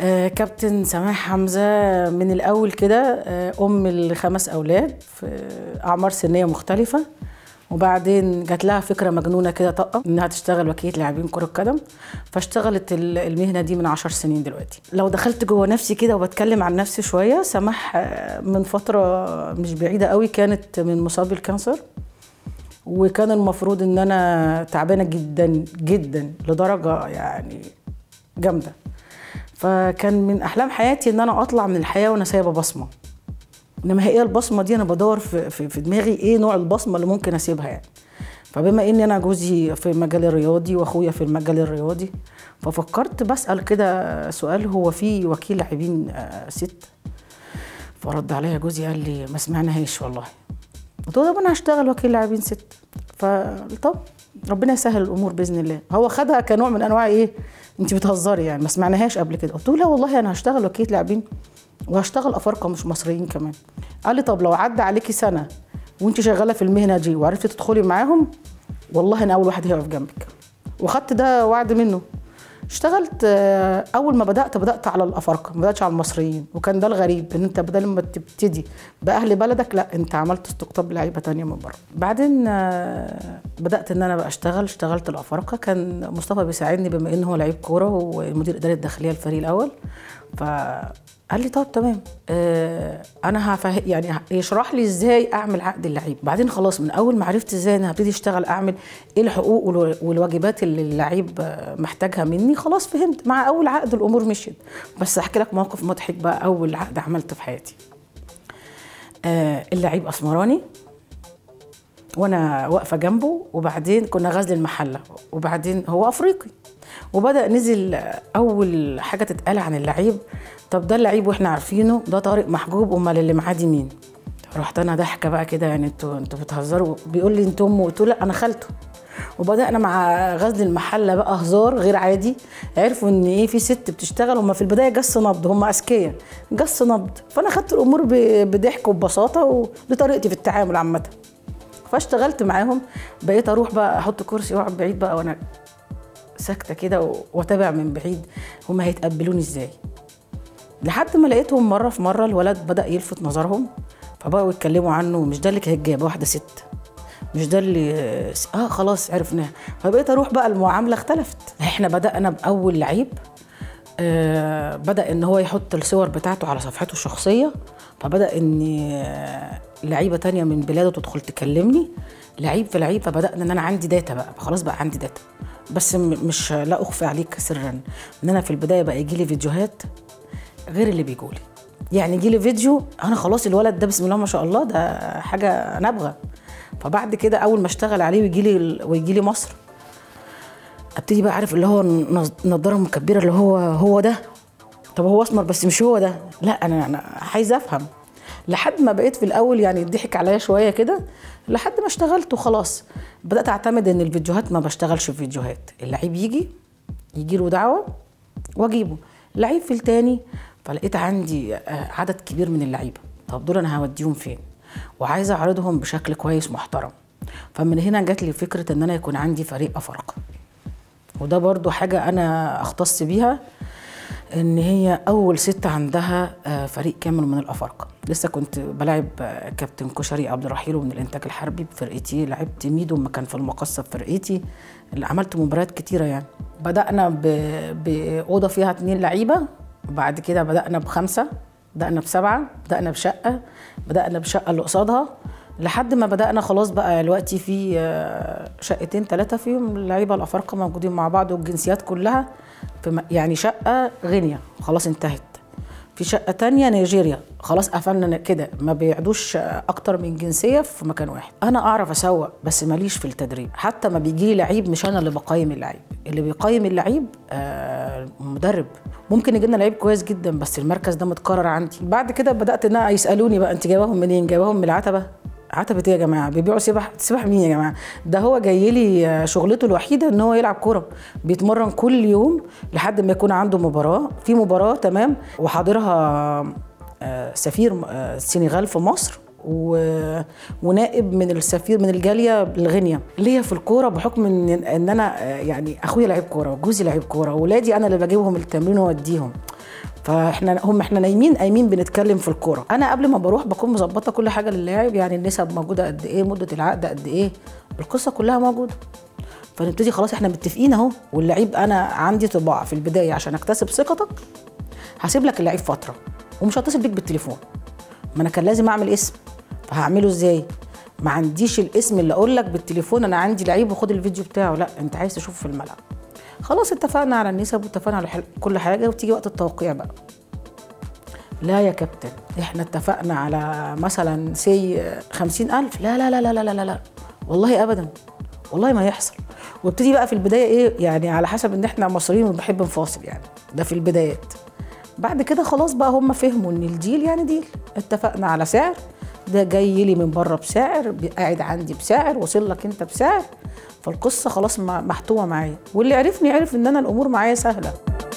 آه كابتن سماح حمزه من الاول كده آه ام لخمس اولاد في اعمار سنيه مختلفه وبعدين جات لها فكره مجنونه كده طاقه انها تشتغل وكيله لاعبين كره قدم فاشتغلت ال- المهنه دي من عشر سنين دلوقتي لو دخلت جوه نفسي كده وبتكلم عن نفسي شويه سماح آه، من فتره مش بعيده قوي كانت من مصابي الكانسر وكان المفروض ان انا تعبانه جدا جدا لدرجه يعني جامده فكان من احلام حياتي ان انا اطلع من الحياه وانا سايبه بصمه انما هي ايه البصمه دي انا بدور في, في, في دماغي ايه نوع البصمه اللي ممكن اسيبها يعني فبما ان انا جوزي في المجال الرياضي واخويا في المجال الرياضي ففكرت بسال كده سؤال هو في وكيل لاعبين آه، ست فرد عليا جوزي قال لي ما سمعناهاش والله قلت له طب انا هشتغل وكيل لاعبين ست فطب ربنا يسهل الامور باذن الله هو خدها كنوع من انواع ايه انت بتهزري يعني ما سمعناهاش قبل كده قلت له لا والله انا هشتغل وكيل لاعبين وهشتغل افارقه مش مصريين كمان قال لي طب لو عدى عليكي سنه وانت شغاله في المهنه دي وعرفتي تدخلي معاهم والله انا اول واحد هيقف جنبك وخدت ده وعد منه اشتغلت آه، اول ما بدات بدات على الافارقه ما بداتش على المصريين وكان ده الغريب ان انت بدل ما تبتدي باهل بلدك لا انت عملت استقطاب لعيبه تانية من بره بعدين آه، بدات ان انا بقى اشتغل اشتغلت الافارقه كان مصطفى بيساعدني بما انه هو لعيب كوره ومدير اداره الداخليه الفريق الاول فقال لي طب تمام آه انا هفه يعني ه- يشرح لي ازاي اعمل عقد اللعيب بعدين خلاص من اول ما عرفت ازاي انا هبتدي اشتغل اعمل ايه الحقوق والو- والواجبات اللي اللعيب آه، محتاجها مني خلاص فهمت مع اول عقد الامور مشيت بس احكي لك موقف مضحك بقى اول عقد عملته في حياتي آه اللعيب اسمراني وانا واقفه جنبه وبعدين كنا غزل المحله وبعدين هو افريقي وبدا نزل اول حاجه تتقال عن اللعيب طب ده اللعيب واحنا عارفينه ده طارق محجوب امال اللي معاه دي مين رحت انا ضحكه بقى كده يعني انتوا انتوا بتهزروا بيقول لي انت امه قلت له لا انا خالته وبدانا مع غزل المحله بقى هزار غير عادي عرفوا ان ايه في ست بتشتغل هم في البدايه جس نبض هم اذكياء جس نبض فانا خدت الامور ب- بضحك وببساطه ودي طريقتي في التعامل عامه فاشتغلت معاهم بقيت اروح بقى احط كرسي واقعد بعيد بقى وانا ساكته كده و- واتابع من بعيد هما هيتقبلوني ازاي لحد ما لقيتهم مره في مره الولد بدا يلفت نظرهم فبقوا يتكلموا عنه مش ده اللي كانت جايبه واحده ست مش ده اللي اه خلاص عرفناه فبقيت اروح بقى المعامله اختلفت احنا بدانا باول لعيب آه بدا ان هو يحط الصور بتاعته على صفحته الشخصيه فبدا ان آه، لعيبه تانية من بلاده تدخل تكلمني لعيب في لعيب فبدانا ان انا عندي داتا بقى خلاص بقى عندي داتا بس م- مش لا اخفي عليك سرا ان انا في البدايه بقى يجي لي فيديوهات غير اللي بيجولي يعني يجي لي فيديو انا خلاص الولد ده بسم الله ما شاء الله ده حاجه نابغه فبعد كده اول ما اشتغل عليه ويجي لي ويجي لي مصر ابتدي بقى عارف اللي هو نظ- نضاره مكبره اللي هو هو ده طب هو اسمر بس مش هو ده لا انا انا عايزه افهم لحد ما بقيت في الاول يعني يضحك عليا شويه كده لحد ما اشتغلت وخلاص بدات اعتمد ان الفيديوهات ما بشتغلش في فيديوهات اللعيب يجي يجي له دعوه واجيبه لعيب في التاني فلقيت عندي آه، عدد كبير من اللعيبه طب دول انا هوديهم فين وعايزه اعرضهم بشكل كويس محترم فمن هنا جات لي فكره ان انا يكون عندي فريق افارقه وده برضو حاجه انا اختص بيها ان هي اول ست عندها آه، فريق كامل من الافارقه لسه كنت بلاعب آه، كابتن كشري عبد الرحيل من الانتاج الحربي بفرقتي لعبت ميدو لما كان في المقصه بفرقتي اللي عملت مباريات كتيره يعني بدانا ب- باوضه فيها اتنين لعيبه وبعد كده بدانا بخمسه بدانا بسبعه بدانا بشقه بدانا بشقه اللي قصادها لحد ما بدانا خلاص بقى دلوقتي في آه، شقتين ثلاثه فيهم اللعيبه الافارقه موجودين مع بعض والجنسيات كلها في م- يعني شقه غينيا خلاص انتهت في شقه تانية نيجيريا خلاص قفلنا كده ما بيعدوش اكتر من جنسيه في مكان واحد انا اعرف اسوق بس ماليش في التدريب حتى ما بيجي لي لعيب مش انا اللي بقيم اللعيب اللي بيقيم اللعيب آه مدرب ممكن يجي لنا لعيب كويس جدا بس المركز ده متكرر عندي بعد كده بدات ان أنا يسالوني بقى انت جايباهم منين جايباهم من العتبه عتبة ايه يا جماعه بيبيعوا سبح سبح مين يا جماعه ده هو جاي لي شغلته الوحيده ان هو يلعب كوره بيتمرن كل يوم لحد ما يكون عنده مباراه في مباراه تمام وحاضرها آه، سفير آه، السنغال في مصر و... ونائب من السفير من الجاليه بالغينيا ليا في الكوره بحكم ان ان انا آه، يعني اخويا لعيب كوره وجوزي لعيب كوره واولادي انا اللي بجيبهم التمرين واوديهم فاحنا هم احنا نايمين قايمين بنتكلم في الكوره انا قبل ما بروح بكون مظبطه كل حاجه للاعب يعني النسب موجوده قد ايه مده العقد قد ايه القصه كلها موجوده فنبتدي خلاص احنا متفقين اهو واللعيب انا عندي طباع في البدايه عشان اكتسب ثقتك هسيب لك اللعيب فتره ومش هتصل بيك بالتليفون ما انا كان لازم اعمل اسم فهعمله ازاي ما عنديش الاسم اللي اقول لك بالتليفون انا عندي لعيب وخد الفيديو بتاعه لا انت عايز تشوفه في الملعب خلاص اتفقنا على النسب واتفقنا على حل- كل حاجه وتيجي وقت التوقيع بقى لا يا كابتن احنا اتفقنا على مثلا سي خمسين ألف لا لا لا لا لا لا لا والله أبدا والله ما يحصل وابتدي بقى في البداية إيه يعني على حسب إن إحنا مصريين وبنحب نفاصل يعني ده في البدايات بعد كده خلاص بقى هم فهموا إن الديل يعني ديل اتفقنا علي سعر ده جاي لي من بره بسعر قاعد عندي بسعر وصل لك انت بسعر فالقصه خلاص م- محتومه معايا واللي عرفني عرف ان انا الامور معايا سهله